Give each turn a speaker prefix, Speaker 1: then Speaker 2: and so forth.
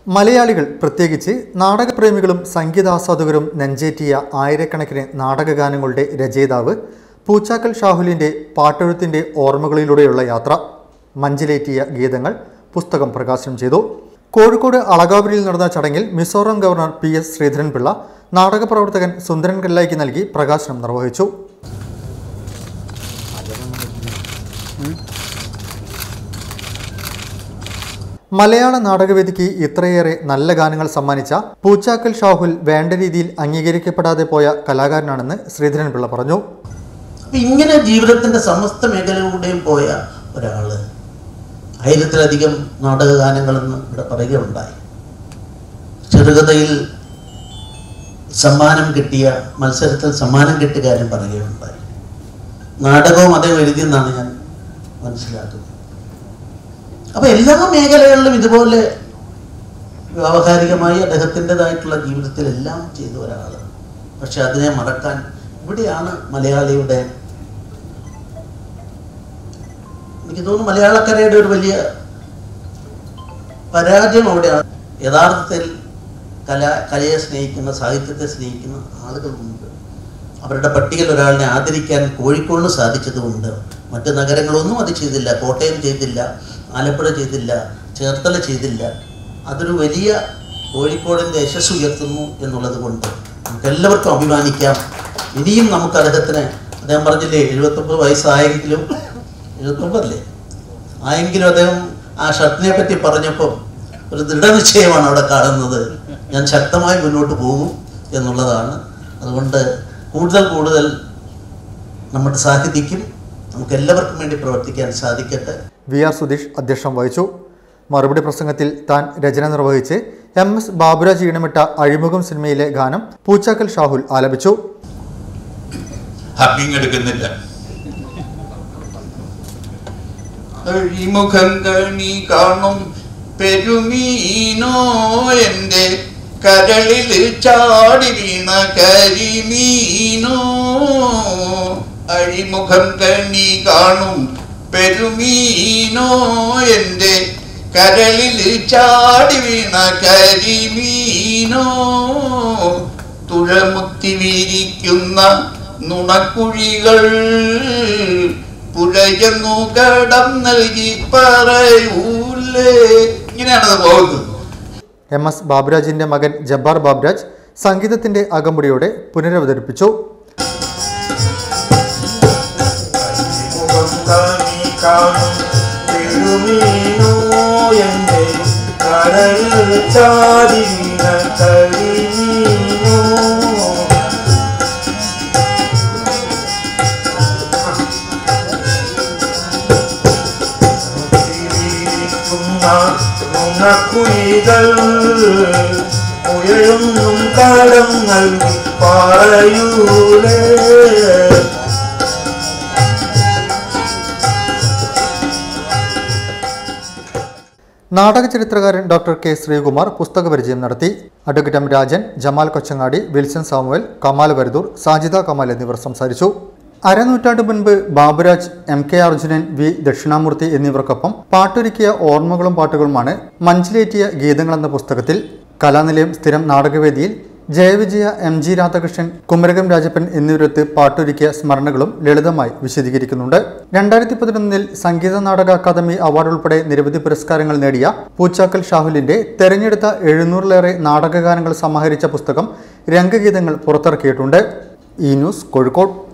Speaker 1: മലയാളികൾ പ്രത്യേകിച്ച് നാടകപ്രേമികളും സംഗീതാസ്വാദകരും നെഞ്ചേറ്റിയ ആയിരക്കണക്കിന് നാടകഗാനങ്ങളുടെ രചയിതാവ് പൂച്ചാക്കൽ ഷാഹുലിൻ്റെ പാട്ടെഴുത്തിൻ്റെ ഓർമ്മകളിലൂടെയുള്ള യാത്ര മഞ്ചിലേറ്റിയ ഗീതങ്ങൾ പുസ്തകം പ്രകാശനം ചെയ്തു കോഴിക്കോട് അളകാപുരിയിൽ നടന്ന ചടങ്ങിൽ Mizoram governor P S Sreedharan Pillai നാടകപ്രവർത്തകൻ സുന്ദരൻ കല്ലായിക്ക് നൽകി പ്രകാശനം നിർവഹിച്ചു മലയാള നാടകവേദിക്ക് ഇത്രയേറെ നല്ല ഗാനങ്ങൾ സമ്മാനിച്ച പൂച്ചാക്കൽ ഷാഹുൽ വേണ്ട രീതിയിൽ അംഗീകരിക്കപ്പെടാതെ പോയ കലാകാരനാണെന്ന് ശ്രീധരൻപിള്ള പറഞ്ഞു
Speaker 2: അപ്പൊ ഇങ്ങനെ ജീവിതത്തിന്റെ സമസ്ത മേഖലകളിലൂടെയും പോയ ഒരാള് ആയിരത്തിലധികം നാടകഗാനങ്ങളെന്ന് ഇവിടെ പറയുകയുണ്ടായി ചെറുകഥയിൽ സമ്മാനം കിട്ടിയ മത്സരത്തിൽ സമ്മാനം കിട്ടിയ കാര്യം പറയുകയുണ്ടായി നാടകവും അദ്ദേഹം എഴുതിയെന്നാണ് ഞാൻ മനസ്സിലാക്കുന്നത് അപ്പൊ എല്ലാ മേഖലകളിലും ഇതുപോലെ വ്യാവഹാരികമായി അദ്ദേഹത്തിൻ്റെതായിട്ടുള്ള ജീവിതത്തിൽ എല്ലാം ചെയ്ത ഒരാള് പക്ഷെ അതിനെ മറക്കാൻ ഇവിടെയാണ് മലയാളിയുടെ എനിക്ക് തോന്നുന്നു മലയാളക്കരയുടെ ഒരു വലിയ പരാജയം അവിടെയാണ് യഥാർത്ഥത്തിൽ കല കലയെ സ്നേഹിക്കുന്ന സാഹിത്യത്തെ സ്നേഹിക്കുന്ന ആളുകളുണ്ട് അവരുടെ പട്ടികയിൽ ഒരാളിനെ ആദരിക്കാൻ കോഴിക്കോടിന് സാധിച്ചതുകൊണ്ട് മറ്റ് നഗരങ്ങളൊന്നും അത് ചെയ്തില്ല കോട്ടയം ചെയ്തില്ല ആലപ്പുഴ ചെയ്തില്ല ചേർത്തല ചെയ്തില്ല അതൊരു വലിയ കോഴിക്കോടിൻ്റെ യശസ് ഉയർത്തുന്നു എന്നുള്ളത് കൊണ്ട് നമുക്ക് എല്ലാവർക്കും അഭിമാനിക്കാം ഇനിയും നമുക്ക് അദ്ദേഹത്തിന് അദ്ദേഹം പറഞ്ഞില്ലേ എഴുപത്തൊമ്പത് വയസ്സായെങ്കിലും എഴുപത്തൊമ്പതല്ലേ ആയെങ്കിലും അദ്ദേഹം ആ ഷർട്ടിനെ പറ്റി പറഞ്ഞപ്പം ഒരു ദൃഢനിശ്ചയമാണ് അവിടെ കാണുന്നത് ഞാൻ ശക്തമായി മുന്നോട്ട് പോകും എന്നുള്ളതാണ് അതുകൊണ്ട് കൂടുതൽ കൂടുതൽ നമ്മുടെ സാഹിത്യക്കും നമുക്ക് എല്ലാവർക്കും വേണ്ടി പ്രവർത്തിക്കാൻ സാധിക്കട്ടെ
Speaker 1: വി ആർ സുധീഷ് അധ്യക്ഷം വഹിച്ചു മറുപടി പ്രസംഗത്തിൽ താൻ രചന നിർവഹിച്ച് എം എസ് ബാബുരാജ് ഈണമിട്ട അഴിമുഖം സിനിമയിലെ ഗാനം പൂച്ചാക്കൽ ഷാഹുൽ ആലപിച്ചു
Speaker 3: ഹക്കിങ് എടുക്കുന്നില്ല അഴിമുഖം കണി കാണും പെരുമീനോ എൻ്റെ കരളിൽ ചാടി വീണ കരിമീനോ അഴിമുഖം കണി കാണും പെരുമീനോ എൻ്റെ കരളിൽ ചാടി വീണ കരിമീനോ തുഴമുത്തി വീരിക്കുന്ന നുണക്കുഴികൾ പുഴയെന്നു കടം നൽകി പറയൂലേ ഇങ്ങനെയാണത് പോകുന്നത്
Speaker 1: എം എസ് ബാബുരാജിന്റെ മകൻ ജബ്ബാർ ബാബുരാജ് സംഗീതത്തിന്റെ അകമ്പടിയോടെ പുനരവതരിപ്പിച്ചു
Speaker 4: മുഖം കാണി കാണും തിരുമീനോ എൻ്റെ കടലിൽ ചാടി വീണ കരിമീനോ തിരിയിരിക്കുന്ന നുണക്കുഴികൾ ഉയരുന്നും കാലം നൽകി പറയൂലേ
Speaker 1: നാടക ചരിത്രകാരൻ ഡോക്ടർ കെ ശ്രീകുമാർ പുസ്തക പരിചയം നടത്തി advocate M Rajan Jamal Kochangadi Wilson Samuel Kamal Varadoor Sajida Kamal എന്നിവർ സംസാരിച്ചു അരനൂറ്റാണ്ട് മുൻപ് Baburaj M K Arjunan V Dakshinamoorthy എന്നിവർക്കൊപ്പം പാട്ടൊരുക്കിയ ഓർമ്മകളും പാട്ടുകളുമാണ് മഞ്ചിലേറ്റിയ ഗീതങ്ങൾ എന്ന പുസ്തകത്തിൽ കലാനിലയം സ്ഥിരം നാടകവേദിയിൽ ജയവിജയ എം ജി രാധാകൃഷ്ണൻ കുമരകം രാജപ്പൻ എന്നിവരൊത്ത് പാട്ടൊരുക്കിയ സ്മരണകളും ലളിതമായി വിശദീകരിക്കുന്നുണ്ട് രണ്ടായിരത്തി പതിനൊന്നിൽ സംഗീത നാടക അക്കാദമി അവാർഡ് ഉൾപ്പെടെ നിരവധി പുരസ്കാരങ്ങൾ നേടിയ പൂച്ചാക്കൽ ഷാഹുലിന്റെ തെരഞ്ഞെടുത്ത എഴുന്നൂറിലേറെ നാടകഗാനങ്ങൾ സമാഹരിച്ച പുസ്തകം രംഗഗീതങ്ങൾ പുറത്തിറക്കിയിട്ടുണ്ട് ഈ ന്യൂസ് കോഴിക്കോട്